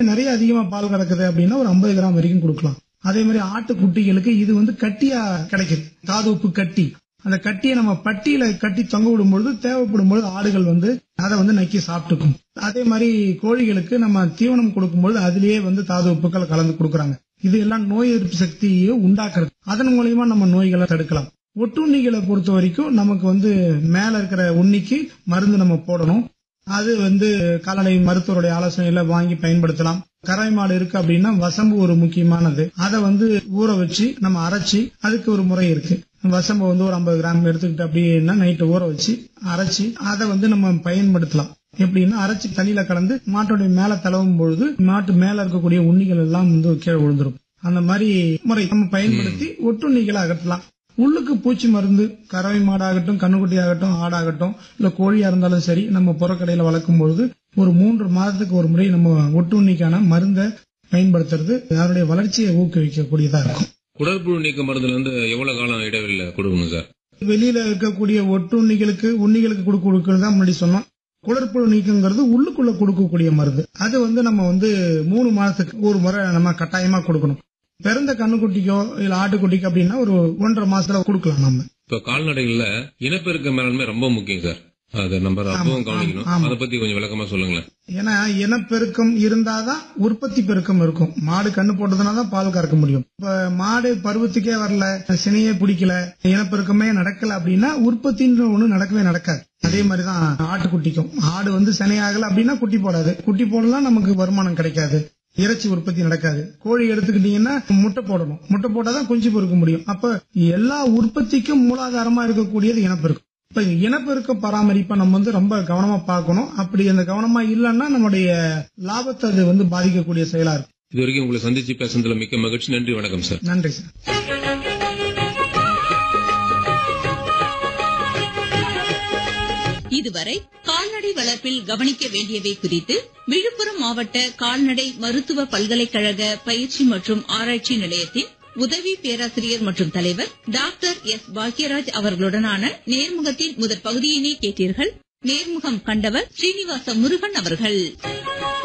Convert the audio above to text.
நிறைய அதிகமா பால் கறக்குது அப்படின்னா ஒரு 50 கிராம் வரைக்கும் கொடுக்கலாம் அதே மாதிரி ஆட்டுக்குட்டிகளுக்கு இது வந்து கட்டியா கிடைக்குது தாது உப்பு கட்டி அந்த கட்டியை நம்ம பட்டியில கட்டி தொங்க விடும்பொழுது தேவைப்படும் பொழுது ஆடுகள் வந்து அதை வந்து நக்கி சாப்பிட்டுக்கும் அதே மாதிரி கோழிகளுக்கு நம்ம தீவனம் கொடுக்கும்பொழுது அதிலேயே வந்து தாது உப்புக்கள் கலந்து கொடுக்கறாங்க இது எல்லாம் நோய் எதிர்ப்பு சக்தியை உண்டாக்குறது அதன் மூலியமா நம்ம நோய்களை தடுக்கலாம் ஒட்டுண்ணிகளை பொறுத்த வரைக்கும் நமக்கு வந்து மேல இருக்கிற உண்ணிக்கு மருந்து நம்ம போடணும் அது வந்து கால்நடை மருத்துவருடைய ஆலோசனையில வாங்கி பயன்படுத்தலாம் கறவை மாடு இருக்கு அப்படின்னா வசம்பு ஒரு முக்கியமானது அதை வந்து ஊற வச்சு நம்ம அரைச்சி அதுக்கு ஒரு முறை இருக்கு வசம்பு வந்து ஒரு 50 கிராம் எடுத்துக்கிட்டு அப்படின்னா நைட்டு ஊற வச்சு அரைச்சி அதை வந்து நம்ம பயன்படுத்தலாம் எப்படின்னா அரைச்சி தண்ணியில கலந்து மாட்டோடைய மேல தடவும் பொழுது மாட்டு மேல இருக்கக்கூடிய உண்ணிகள் எல்லாம் வந்து கீழே விழுந்துரும் அந்த மாதிரி முறை நம்ம பயன்படுத்தி ஒட்டுண்ணிகளை அகற்றலாம் உள்ளுக்கு பூச்சி மருந்து கறவை மாடாகட்டும் கண்ணுக்குட்டி ஆகட்டும் ஆடாகட்டும் இல்ல கோழியா இருந்தாலும் சரி நம்ம புறக்கடையில வளர்க்கும் பொழுது ஒரு மூன்று மாதத்துக்கு ஒரு முறை நம்ம ஒட்டுண்ணிக்கான மருந்தை பயன்படுத்துறது அதனுடைய வளர்ச்சியை ஊக்குவிக்கக்கூடியதா இருக்கும் குடற்புழு நீக்க மருந்துல இருந்து எவ்வளவு காலம் இடைவெளியில கொடுக்கணும் சார் வெளியில இருக்கக்கூடிய ஒட்டுண்ணிகளுக்கு உண்ணிகளுக்கு கொடுக்க கொடுக்கறது தான் முன்னாடி சொன்னோம் குடற்புழு நீக்கங்கிறது உள்ளுக்குள்ள கொடுக்கக்கூடிய மருந்து அது வந்து நம்ம வந்து மூணு மாதத்துக்கு ஒரு முறை நம்ம கட்டாயமா கொடுக்கணும் பிறந்த கண்ணுக்குட்டிக்கோ இல்ல ஆட்டுக்குட்டிக்கோ அப்படின்னா ஒரு ஒன்றரை மாசத்துல கொடுக்கலாம் நம்ம இப்ப கால்நடைகள்ல இனப்பெருக்க மேலாண்மை ரொம்ப முக்கியம் சார் அதை நம்ம அப்பவும் கவனிக்கணும் ஆமா. அதை பத்தி கொஞ்சம் விளக்கமா சொல்லுங்களேன் ஏன்னா இனப்பெருக்கம் இருந்தாதான் உற்பத்தி பெருக்கம் இருக்கும் மாடு கண்ணு போட்டதுனா தான் பால் கறக்க முடியும் இப்ப மாடு பருவத்துக்கே வரல சினையே பிடிக்கல இனப்பெருக்கமே நடக்கல அப்படின்னா உற்பத்தின்ற ஒண்ணு நடக்கவே நடக்காது அதே மாதிரிதான் ஆட்டுக்குட்டிக்கும் ஆடு வந்து சினையாகல அப்படின்னா குட்டி போடாது குட்டி போடலாம் நமக்கு வருமானம் கிடைக்காது இறைச்சி உற்பத்தி நடக்காது கோழி எடுத்துக்கிட்டீங்கன்னா முட்டை போடணும் முட்டை போட்டாதான் குஞ்சு பொறுக்க முடியும் அப்ப எல்லா உற்பத்திக்கும் மூலாதாரமா இருக்கக்கூடியது இனப்பெருக்கம் இப்ப இனப்பெருக்க பராமரிப்பை நம்ம வந்து ரொம்ப கவனமா பார்க்கணும் அப்படி அந்த கவனமா இல்லைன்னா நம்முடைய லாபத்தை அது வந்து பாதிக்கக்கூடிய செயலா இருக்கும் இது வரைக்கும் உங்களை சந்திச்சு பேசுனதுல மிக்க மகிழ்ச்சி நன்றி வணக்கம் சார் நன்றி சார் இதுவரை கால்நடை வளர்ப்பில் கவனிக்க வேண்டியவை குறித்து விழுப்புரம் மாவட்ட கால்நடை மருத்துவ பல்கலைக்கழக பயிற்சி மற்றும் ஆராய்ச்சி நிலையத்தின் உதவி பேராசிரியர் மற்றும் தலைவர் டாக்டர் எஸ் பாக்யராஜ் அவர்களுடனான நேர்முகத்தின் முதற் பகுதியினை கேட்டீர்கள் நேர்முகம் கண்டவர் ஸ்ரீனிவாச முருகன் அவர்கள்